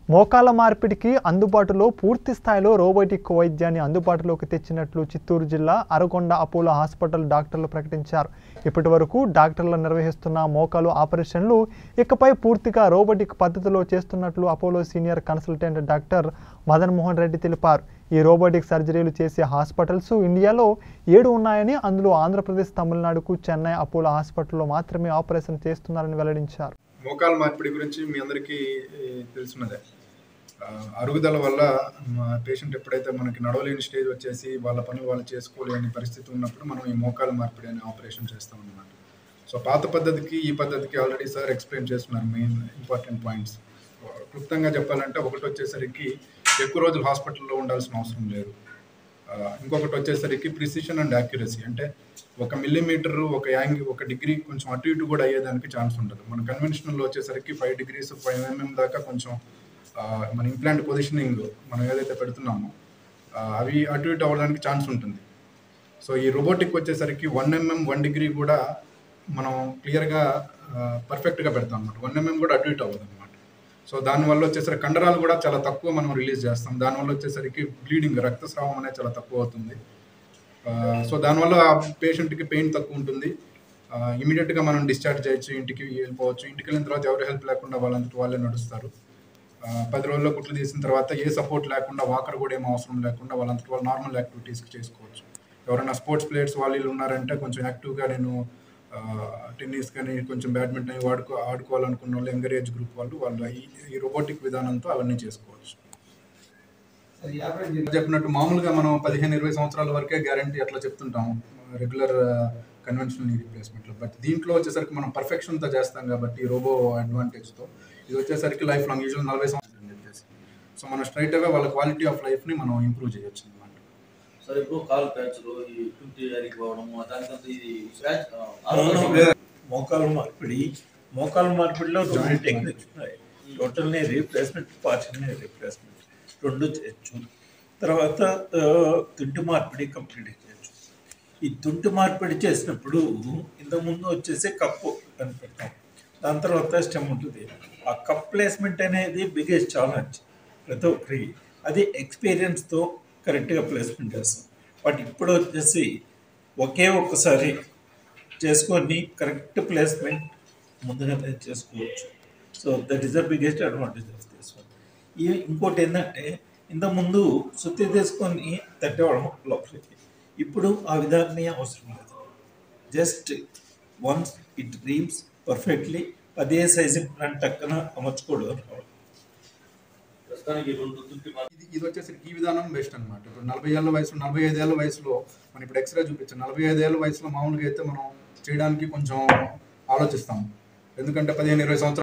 మోకాల మార్పిడికి అందుబాటులో పూర్తి స్థాయిలో రోబోటిక్ వైద్యాన్ని అందుబాటులోకి తెచ్చినట్లు చిత్తూరు జిల్లా అరగొండ అపోలో హాస్పిటల్ డాక్టర్లు ప్రకటించారు ఇప్పటి వరకు డాక్టర్లు నిర్వహిస్తున్న మోకాలు ఆపరేషన్లు ఇకపై పూర్తిగా రోబోటిక్ పద్ధతిలో చేస్తున్నట్లు Apollo senior consultant doctor Madan Mohan Reddy తెలిపారు ఈ రోబోటిక్ సర్జరీలు చేసే హాస్పిటల్స్ ఇండియాలో ఏడు ఉన్నాయని అందులో ఆంధ్రప్రదేశ్ తమిళనాడుకు చెన్నై అపోలో హాస్పిటల్లో మాత్రమే ఆపరేషన్ చేస్తున్నారని వెల్లడించారు మోకాల మార్పిడి గురించి మీ అందరికీ ఏ, తెలిసినదే ఆ, అరుగుదల వల్ల మా పేషెంట్ ఎప్పుడైతే మనకి నడవలేని స్టేజ్ వచ్చేసి వాళ్ళ పనులు వాళ్ళు చేసుకోలేని పరిస్థితి ఉన్నప్పుడు మనం ఈ మోకాల మార్పిడి అనే ఆపరేషన్ చేస్తాం అన్నమాట సో పాత పద్ధతికి ఈ పద్ధతికి ఆల్రెడీ సార్ ఎక్స్ప్లెయిన్ చేస్తున్నారు మెయిన్ ఇంపార్టెంట్ పాయింట్స్ క్లుప్తంగా చెప్పాలంటే ఒకటి వచ్చేసరికి ఎక్కువ రోజులు హాస్పిటల్లో ఉండాల్సిన అవసరం లేదు ఆ, ఇంకొకటి వచ్చేసరికి ప్రిసిషన్ అండ్ యాక్యురసీ అంటే ఒక మిల్లీమీటర్ ఒక యాంగి ఒక డిగ్రీ కొంచెం అటు ఇటు కూడా అయ్యేదానికి ఛాన్స్ ఉండదు మన కన్వెన్షనల్లో వచ్చేసరికి ఫైవ్ డిగ్రీస్ ఫైవ్ ఎంఎం దాకా కొంచెం ఆ, మన ఇంప్లాంట్ పొజిషనింగ్ మనం ఏదైతే పెడుతున్నామో ఆ, అవి అటు ఇటు అవ్వడానికి ఛాన్స్ ఉంటుంది సో ఈ రోబోటిక్ వచ్చేసరికి వన్ ఎంఎం వన్ డిగ్రీ కూడా మనం క్లియర్గా పర్ఫెక్ట్గా పెడతాం అనమాట వన్ ఎంఎం కూడా అటు ఇటు అవ్వదు అనమాట సో దానివల్ల వచ్చేసరికి కండరాలు కూడా చాలా తక్కువ మనం రిలీజ్ చేస్తాం దానివల్ల వచ్చేసరికి బ్లీడింగ్ రక్తస్రావం అనేది చాలా తక్కువ అవుతుంది ఆ, సో దానివల్ల ఆ పేషెంట్కి పెయిన్ తక్కువ ఉంటుంది ఇమీడియట్గా మనం డిశ్చార్జ్ చేయొచ్చు ఇంటికి వెళ్ళిపోవచ్చు ఇంటికి వెళ్ళిన తర్వాత ఎవరి హెల్ప్ లేకుండా వాళ్ళంతటి వాళ్ళే నడుస్తారు ఆ, పది రోజుల్లో కుట్లు తీసిన తర్వాత ఏ సపోర్ట్ లేకుండా వాకర్ కూడా ఏం అవసరం లేకుండా వాళ్ళంతటి వాళ్ళు నార్మల్ యాక్టివిటీస్కి చేసుకోవచ్చు ఎవరైనా స్పోర్ట్స్ ప్లేయర్స్ వాళ్ళు వీళ్ళు ఉన్నారంటే కొంచెం యాక్టివ్గా నేను టెన్నిస్ కానీ కొంచెం బ్యాడ్మింటన్ అవి వాడుకో ఆడుకోవాలనుకున్న వాళ్ళు యంగర్ ఏజ్ గ్రూప్ వాళ్ళు వాళ్ళు ఈ ఈ రోబోటిక్ విధానంతో అవన్నీ చేసుకోవచ్చు చెప్పినట్టు మామూలుగా మనం పదిహేను ఇరవై సంవత్సరాల వరకే గ్యారంటీ అట్లా చెప్తుంటాం రెగ్యులర్ కన్వెన్షనల్ నీ రీప్లేస్మెంట్లో బట్ దీంట్లో వచ్చేసరికి మనం పర్ఫెక్షన్తో చేస్తాం కాబట్టి రోబో అడ్వాంటేజ్తో ఇది వచ్చేసరికి లైఫ్ లాంగ్ యూజువల్ నలభై సంవత్సరాలు అని చెప్పేసి సో మనం స్ట్రైట్ అవే వాళ్ళ క్వాలిటీ ఆఫ్ లైఫ్ని మనం ఇంప్రూవ్ చేయొచ్చు అనమాట సరే ఇప్పుడు కాలు ప్యాచ్లు ఈ ట్వంటీ అరిగిపోవడము దానికంతా ఇది స్క్రాచ్ మోకాలు మార్పిడి మోకాలు మార్పిడిలో రెండు టెక్నిక్స్ ఉన్నాయి total knee replacement partial knee replacement రెండు చేయొచ్చు తర్వాత ఆ, తుంటి మార్పిడి కంప్లీట్ చేయొచ్చు ఈ తుంటి మార్పిడి చేసినప్పుడు ఇంతకుముందు వచ్చేసి కప్పు అని పెడతాం దాని తర్వాత స్టెమ్ ఉంటుంది ఆ కప్ ప్లేస్మెంట్ అనేది బిగ్గెస్ట్ ఛాలెంజ్ ప్రతి ఒక్కరికి అది ఎక్స్పీరియన్స్తో కరెక్ట్గా ప్లేస్మెంట్ చేస్తాం బట్ ఇప్పుడు వచ్చేసి ఒకే ఒక్కసారి చేసుకొని కరెక్ట్ ప్లేస్మెంట్ ముందుగానే చేసుకోవచ్చు so that is the biggest advantage of this one ఈ ఇంకోటి ఏంటంటే ఇంతకుముందు సుత్తి తీసుకొని తట్టేవాళ్ళం లోపలికి ఇప్పుడు ఆ విధాన్ని అవసరం లేదు just once it reams perfectly అదే సైజు ప్లాంట్ టక్కన అమర్చుకోవడం ప్రస్తుతానికి రెండు తుంటి ఇది ఇది వచ్చేసరికి ఈ విధానం బెస్ట్ అనమాట ఇప్పుడు నలభై ఏళ్ళ వయసులో నలభై ఐదేళ్ల వయసులో మనం ఇప్పుడు ఎక్స్రే చూపించాం నలభై ఐదేళ్ల వయసులో మామూలుగా అయితే మనం చేయడానికి కొంచెం ఆలోచిస్తాం ఎందుకంటే పదిహేను ఇరవై సంవత్సరాలు